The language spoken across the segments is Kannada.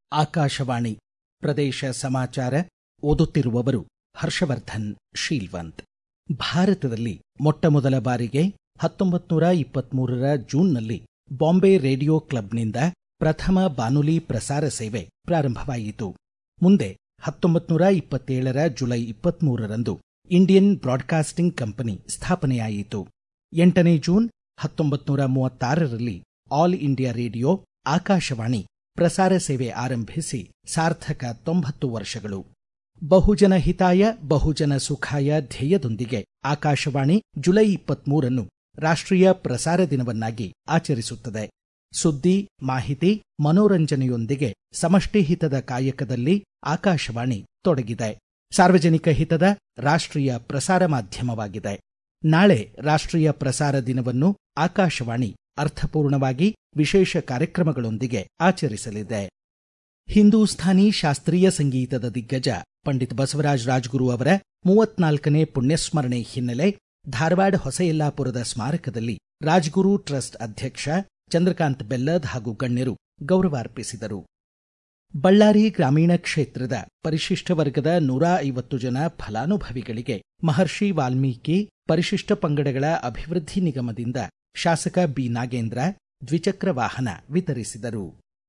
ಆಕಾಶವಾಣಿ ಪ್ರದೇಶ ಸಮಾಚಾರ ಓದುತ್ತಿರುವವರು ಹರ್ಷವರ್ಧನ್ ಶೀಲ್ವಂತ್ ಭಾರತದಲ್ಲಿ ಮೊಟ್ಟಮೊದಲ ಬಾರಿಗೆ ಹತ್ತೊಂಬತ್ತು ನೂರ ಇಪ್ಪತ್ಮೂರರ ಜೂನ್ನಲ್ಲಿ ಬಾಂಬೆ ರೇಡಿಯೋ ಕ್ಲಬ್ನಿಂದ ಪ್ರಥಮ ಬಾನುಲಿ ಪ್ರಸಾರ ಸೇವೆ ಪ್ರಾರಂಭವಾಯಿತು ಮುಂದೆ ಹತ್ತೊಂಬತ್ತು ನೂರ ಇಪ್ಪತ್ತೇಳರ ಜುಲೈ ಇಪ್ಪತ್ಮೂರರಂದು ಇಂಡಿಯನ್ ಬ್ರಾಡ್ಕಾಸ್ಟಿಂಗ್ ಕಂಪನಿ ಸ್ಥಾಪನೆಯಾಯಿತು ಎಂಟನೇ ಜೂನ್ ಹತ್ತೊಂಬತ್ತು ನೂರ ಮೂವತ್ತಾರರಲ್ಲಿ ಆಲ್ ಇಂಡಿಯಾ ರೇಡಿಯೋ ಆಕಾಶವಾಣಿ ಪ್ರಸಾರ ಸೇವೆ ಆರಂಭಿಸಿ ಸಾರ್ಥಕ ತೊಂಬತ್ತು ವರ್ಷಗಳು ಬಹುಜನ ಹಿತಾಯ ಬಹುಜನ ಸುಖಾಯ ಧ್ಯೇಯದೊಂದಿಗೆ ಆಕಾಶವಾಣಿ ಜುಲೈ ಇಪ್ಪತ್ಮೂರನ್ನು ರಾಷ್ಟ್ರೀಯ ಪ್ರಸಾರ ದಿನವನ್ನಾಗಿ ಆಚರಿಸುತ್ತದೆ ಸುದ್ದಿ ಮಾಹಿತಿ ಮನೋರಂಜನೆಯೊಂದಿಗೆ ಸಮಷ್ಟಿ ಹಿತದ ಕಾಯಕದಲ್ಲಿ ಆಕಾಶವಾಣಿ ತೊಡಗಿದೆ ಸಾರ್ವಜನಿಕ ಹಿತದ ರಾಷ್ಟ್ರೀಯ ಪ್ರಸಾರ ಮಾಧ್ಯಮವಾಗಿದೆ ನಾಳೆ ರಾಷ್ಟ್ರೀಯ ಪ್ರಸಾರ ದಿನವನ್ನು ಆಕಾಶವಾಣಿ ಅರ್ಥಪೂರ್ಣವಾಗಿ ವಿಶೇಷ ಕಾರ್ಯಕ್ರಮಗಳೊಂದಿಗೆ ಆಚರಿಸಲಿದೆ ಹಿಂದೂಸ್ಥಾನಿ ಶಾಸ್ತ್ರೀಯ ಸಂಗೀತದ ದಿಗ್ಗಜ ಪಂಡಿತ್ ಬಸವರಾಜ ರಾಜ್ಗುರು ಅವರ ಮೂವತ್ನಾಲ್ಕನೇ ಪುಣ್ಯಸ್ಮರಣೆ ಹಿನ್ನೆಲೆ ಧಾರವಾಡ ಹೊಸಯಲ್ಲಾಪುರದ ಸ್ಮಾರಕದಲ್ಲಿ ರಾಜ್ಗುರು ಟ್ರಸ್ಟ್ ಅಧ್ಯಕ್ಷ ಚಂದ್ರಕಾಂತ್ ಬೆಲ್ಲದ್ ಹಾಗೂ ಗಣ್ಯರು ಗೌರವಾರ್ಪಿಸಿದರು ಬಳ್ಳಾರಿ ಗ್ರಾಮೀಣ ಕ್ಷೇತ್ರದ ಪರಿಶಿಷ್ಟ ವರ್ಗದ ನೂರ ಐವತ್ತು ಜನ ಫಲಾನುಭವಿಗಳಿಗೆ ಮಹರ್ಷಿ ವಾಲ್ಮೀಕಿ ಪರಿಶಿಷ್ಟ ಪಂಗಡಗಳ ಅಭಿವೃದ್ಧಿ ನಿಗಮದಿಂದ ಶಾಸಕ ಬಿ ನಾಗೇಂದ್ರ ದ್ವಿಚಕ್ರ ವಾಹನ ವಿತರಿಸಿದರು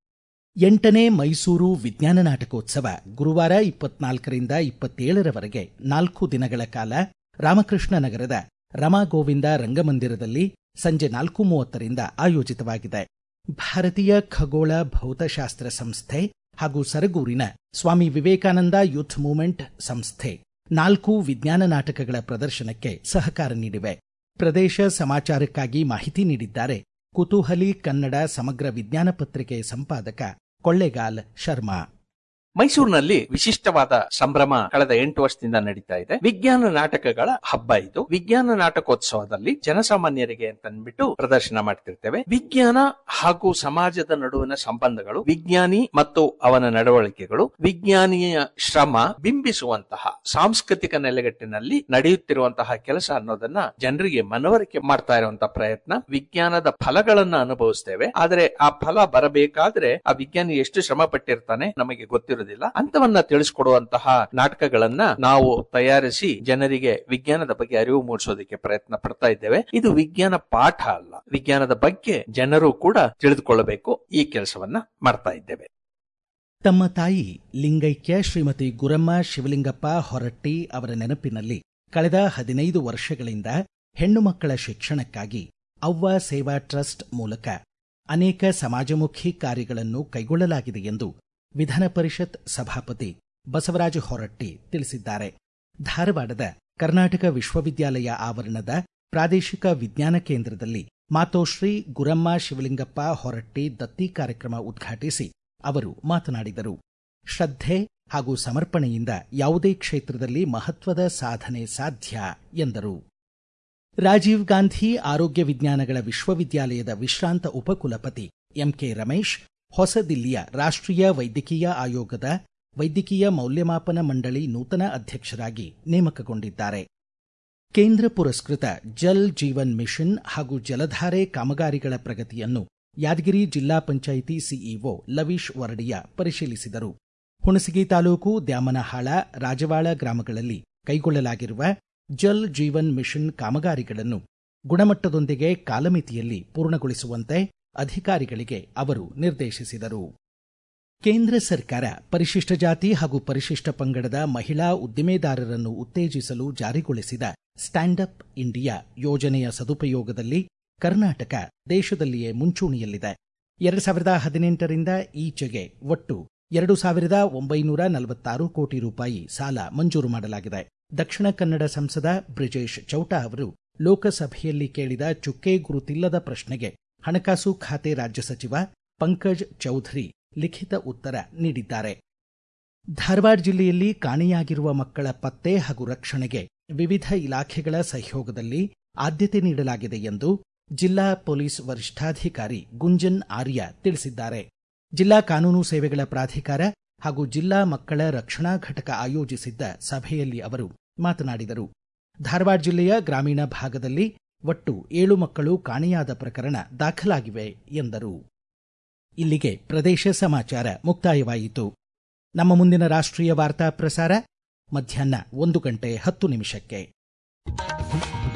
ಎಂಟನೇ ಮೈಸೂರು ವಿಜ್ಞಾನ ನಾಟಕೋತ್ಸವ ಗುರುವಾರ ಇಪ್ಪತ್ನಾಲ್ಕರಿಂದ ಇಪ್ಪತ್ತೇಳರವರೆಗೆ ನಾಲ್ಕು ದಿನಗಳ ಕಾಲ ರಾಮಕೃಷ್ಣ ನಗರದ ರಮಾಗೋವಿಂದ ರಂಗಮಂದಿರದಲ್ಲಿ ಸಂಜೆ ನಾಲ್ಕು ಮೂವತ್ತರಿಂದ ಆಯೋಜಿತವಾಗಿದೆ ಭಾರತೀಯ ಖಗೋಳ ಭೌತಶಾಸ್ತ್ರ ಸಂಸ್ಥೆ ಹಾಗೂ ಸರಗೂರಿನ ಸ್ವಾಮಿ ವಿವೇಕಾನಂದ ಯೂತ್ ಮೂವ್ಮೆಂಟ್ ಸಂಸ್ಥೆ ನಾಲ್ಕು ವಿಜ್ಞಾನ ನಾಟಕಗಳ ಪ್ರದರ್ಶನಕ್ಕೆ ಸಹಕಾರ ನೀಡಿವೆ ಪ್ರದೇಶ ಸಮಾಚಾರಕ್ಕಾಗಿ ಮಾಹಿತಿ ನೀಡಿದ್ದಾರೆ ಕುತೂಹಲಿ ಕನ್ನಡ ಸಮಗ್ರ ವಿಜ್ಞಾನ ಪತ್ರಿಕೆ ಸಂಪಾದಕ ಕೊಳ್ಳೇಗಾಲ್ ಶರ್ಮಾ ಮೈಸೂರಿನಲ್ಲಿ ವಿಶಿಷ್ಟವಾದ ಸಂಭ್ರಮ ಕಳೆದ ಎಂಟು ವರ್ಷದಿಂದ ನಡೀತಾ ಇದೆ ವಿಜ್ಞಾನ ನಾಟಕಗಳ ಹಬ್ಬ ಇದು ವಿಜ್ಞಾನ ನಾಟಕೋತ್ಸವದಲ್ಲಿ ಜನಸಾಮಾನ್ಯರಿಗೆ ಅಂತ ಅಂದ್ಬಿಟ್ಟು ಪ್ರದರ್ಶನ ಮಾಡ್ತಿರ್ತೇವೆ ವಿಜ್ಞಾನ ಹಾಗೂ ಸಮಾಜದ ನಡುವಿನ ಸಂಬಂಧಗಳು ವಿಜ್ಞಾನಿ ಮತ್ತು ಅವನ ನಡವಳಿಕೆಗಳು ವಿಜ್ಞಾನಿಯ ಶ್ರಮ ಬಿಂಬಿಸುವಂತಹ ಸಾಂಸ್ಕೃತಿಕ ನೆಲೆಗಟ್ಟಿನಲ್ಲಿ ನಡೆಯುತ್ತಿರುವಂತಹ ಕೆಲಸ ಅನ್ನೋದನ್ನ ಜನರಿಗೆ ಮನವರಿಕೆ ಮಾಡ್ತಾ ಇರುವಂತಹ ಪ್ರಯತ್ನ ವಿಜ್ಞಾನದ ಫಲಗಳನ್ನ ಅನುಭವಿಸ್ತೇವೆ ಆದರೆ ಆ ಫಲ ಬರಬೇಕಾದ್ರೆ ಆ ವಿಜ್ಞಾನಿ ಎಷ್ಟು ಶ್ರಮ ಪಟ್ಟಿರ್ತಾನೆ ನಮಗೆ ಗೊತ್ತಿರೋದಿಲ್ಲ ಅಂತವನ್ನ ತಿಳಿಸ್ಕೊಡುವಂತಹ ನಾಟಕಗಳನ್ನ ನಾವು ತಯಾರಿಸಿ ಜನರಿಗೆ ವಿಜ್ಞಾನದ ಬಗ್ಗೆ ಅರಿವು ಮೂಡಿಸೋದಕ್ಕೆ ಪ್ರಯತ್ನ ಪಡ್ತಾ ಇದ್ದೇವೆ ಇದು ವಿಜ್ಞಾನ ಪಾಠ ಅಲ್ಲ ವಿಜ್ಞಾನದ ಬಗ್ಗೆ ಜನರು ಕೂಡ ತಿಳಿದುಕೊಳ್ಳಬೇಕು ಈ ಕೆಲಸವನ್ನ ಮಾಡ್ತಾ ಇದ್ದೇವೆ ತಮ್ಮ ತಾಯಿ ಲಿಂಗೈಕ್ಯ ಶ್ರೀಮತಿ ಗುರಮ್ಮ ಶಿವಲಿಂಗಪ್ಪ ಹೊರಟ್ಟಿ ಅವರ ನೆನಪಿನಲ್ಲಿ ಕಳೆದ ಹದಿನೈದು ವರ್ಷಗಳಿಂದ ಹೆಣ್ಣು ಮಕ್ಕಳ ಶಿಕ್ಷಣಕ್ಕಾಗಿ ಅವ್ವ ಸೇವಾ ಟ್ರಸ್ಟ್ ಮೂಲಕ ಅನೇಕ ಸಮಾಜಮುಖಿ ಕಾರ್ಯಗಳನ್ನು ಕೈಗೊಳ್ಳಲಾಗಿದೆ ಎಂದು ವಿಧಾನ ಪರಿಷತ್ ಸಭಾಪತಿ ಬಸವರಾಜ ಹೊರಟ್ಟಿ ತಿಳಿಸಿದ್ದಾರೆ ಧಾರವಾಡದ ಕರ್ನಾಟಕ ವಿಶ್ವವಿದ್ಯಾಲಯ ಆವರಣದ ಪ್ರಾದೇಶಿಕ ವಿಜ್ಞಾನ ಕೇಂದ್ರದಲ್ಲಿ ಮಾತೋಶ್ರೀ ಗುರಮ್ಮ ಶಿವಲಿಂಗಪ್ಪ ಹೊರಟ್ಟಿ ದತ್ತಿ ಕಾರ್ಯಕ್ರಮ ಉದ್ಘಾಟಿಸಿ ಅವರು ಮಾತನಾಡಿದರು ಶ್ರದ್ಧೆ ಹಾಗೂ ಸಮರ್ಪಣೆಯಿಂದ ಯಾವುದೇ ಕ್ಷೇತ್ರದಲ್ಲಿ ಮಹತ್ವದ ಸಾಧನೆ ಸಾಧ್ಯ ಎಂದರು ರಾಜೀವ್ ಗಾಂಧಿ ಆರೋಗ್ಯ ವಿಜ್ಞಾನಗಳ ವಿಶ್ವವಿದ್ಯಾಲಯದ ವಿಶ್ರಾಂತ ಉಪಕುಲಪತಿ ಎಂಕೆ ರಮೇಶ್ ಹೊಸದಿಲ್ಲಿಯ ರಾಷ್ಟ್ರೀಯ ವೈದ್ಯಕೀಯ ಆಯೋಗದ ವೈದ್ಯಕೀಯ ಮೌಲ್ಯಮಾಪನ ಮಂಡಳಿ ನೂತನ ಅಧ್ಯಕ್ಷರಾಗಿ ನೇಮಕಗೊಂಡಿದ್ದಾರೆ ಕೇಂದ್ರ ಪುರಸ್ಕೃತ ಜಲ್ ಜೀವನ್ ಮಿಷನ್ ಹಾಗೂ ಜಲಧಾರೆ ಕಾಮಗಾರಿಗಳ ಪ್ರಗತಿಯನ್ನು ಯಾದಗಿರಿ ಜಿಲ್ಲಾ ಪಂಚಾಯಿತಿ ಸಿಇಒ ಲವೀಶ್ ವರಡಿಯ ಪರಿಶೀಲಿಸಿದರು ಹುಣಸಗಿ ತಾಲೂಕು ದ್ಯಾಮನಹಾಳ ರಾಜವಾಳ ಗ್ರಾಮಗಳಲ್ಲಿ ಕೈಗೊಳ್ಳಲಾಗಿರುವ ಜಲ್ ಜೀವನ್ ಮಿಷನ್ ಕಾಮಗಾರಿಗಳನ್ನು ಗುಣಮಟ್ಟದೊಂದಿಗೆ ಕಾಲಮಿತಿಯಲ್ಲಿ ಪೂರ್ಣಗೊಳಿಸುವಂತೆ ಅಧಿಕಾರಿಗಳಿಗೆ ಅವರು ನಿರ್ದೇಶಿಸಿದರು ಕೇಂದ್ರ ಸರ್ಕಾರ ಪರಿಶಿಷ್ಟ ಜಾತಿ ಹಾಗೂ ಪರಿಶಿಷ್ಟ ಪಂಗಡದ ಮಹಿಳಾ ಉದ್ದಿಮೆದಾರರನ್ನು ಉತ್ತೇಜಿಸಲು ಜಾರಿಗೊಳಿಸಿದ ಸ್ಟ್ಯಾಂಡ್ ಅಪ್ ಇಂಡಿಯಾ ಯೋಜನೆಯ ಸದುಪಯೋಗದಲ್ಲಿ ಕರ್ನಾಟಕ ದೇಶದಲ್ಲಿಯೇ ಮುಂಚೂಣಿಯಲ್ಲಿದೆ ಎರಡು ಸಾವಿರದ ಹದಿನೆಂಟರಿಂದ ಈಚೆಗೆ ಒಟ್ಟು ಎರಡು ಸಾವಿರದ ಒಂಬೈನೂರ ನಲವತ್ತಾರು ಕೋಟಿ ರೂಪಾಯಿ ಸಾಲ ಮಂಜೂರು ಮಾಡಲಾಗಿದೆ ದಕ್ಷಿಣ ಕನ್ನಡ ಸಂಸದ ಬ್ರಿಜೇಶ್ ಚೌಟ ಅವರು ಲೋಕಸಭೆಯಲ್ಲಿ ಕೇಳಿದ ಚುಕ್ಕೆ ಗುರುತಿಲ್ಲದ ಪ್ರಶ್ನೆಗೆ ಹಣಕಾಸು ಖಾತೆ ರಾಜ್ಯ ಸಚಿವ ಪಂಕಜ್ ಚೌಧರಿ ಲಿಖಿತ ಉತ್ತರ ನೀಡಿದ್ದಾರೆ ಧಾರವಾಡ ಜಿಲ್ಲೆಯಲ್ಲಿ ಕಾಣೆಯಾಗಿರುವ ಮಕ್ಕಳ ಪತ್ತೆ ಹಾಗೂ ರಕ್ಷಣೆಗೆ ವಿವಿಧ ಇಲಾಖೆಗಳ ಸಹಯೋಗದಲ್ಲಿ ಆದ್ಯತೆ ನೀಡಲಾಗಿದೆ ಎಂದು ಜಿಲ್ಲಾ ಪೊಲೀಸ್ ವರಿಷ್ಠಾಧಿಕಾರಿ ಗುಂಜನ್ ಆರ್ಯ ತಿಳಿಸಿದ್ದಾರೆ ಜಿಲ್ಲಾ ಕಾನೂನು ಸೇವೆಗಳ ಪ್ರಾಧಿಕಾರ ಹಾಗೂ ಜಿಲ್ಲಾ ಮಕ್ಕಳ ರಕ್ಷಣಾ ಘಟಕ ಆಯೋಜಿಸಿದ್ದ ಸಭೆಯಲ್ಲಿ ಅವರು ಮಾತನಾಡಿದರು ಧಾರವಾಡ ಜಿಲ್ಲೆಯ ಗ್ರಾಮೀಣ ಭಾಗದಲ್ಲಿ ಒಟ್ಟು ಏಳು ಮಕ್ಕಳು ಕಾಣೆಯಾದ ಪ್ರಕರಣ ದಾಖಲಾಗಿವೆ ಎಂದರು ಇಲ್ಲಿಗೆ ಪ್ರದೇಶ ಸಮಾಚಾರ ಮುಕ್ತಾಯವಾಯಿತು ನಮ್ಮ ಮುಂದಿನ ರಾಷ್ಟ್ರೀಯ ವಾರ್ತಾ ಪ್ರಸಾರ ಮಧ್ಯಾಹ್ನ ಒಂದು ಗಂಟೆ ಹತ್ತು ನಿಮಿಷಕ್ಕೆ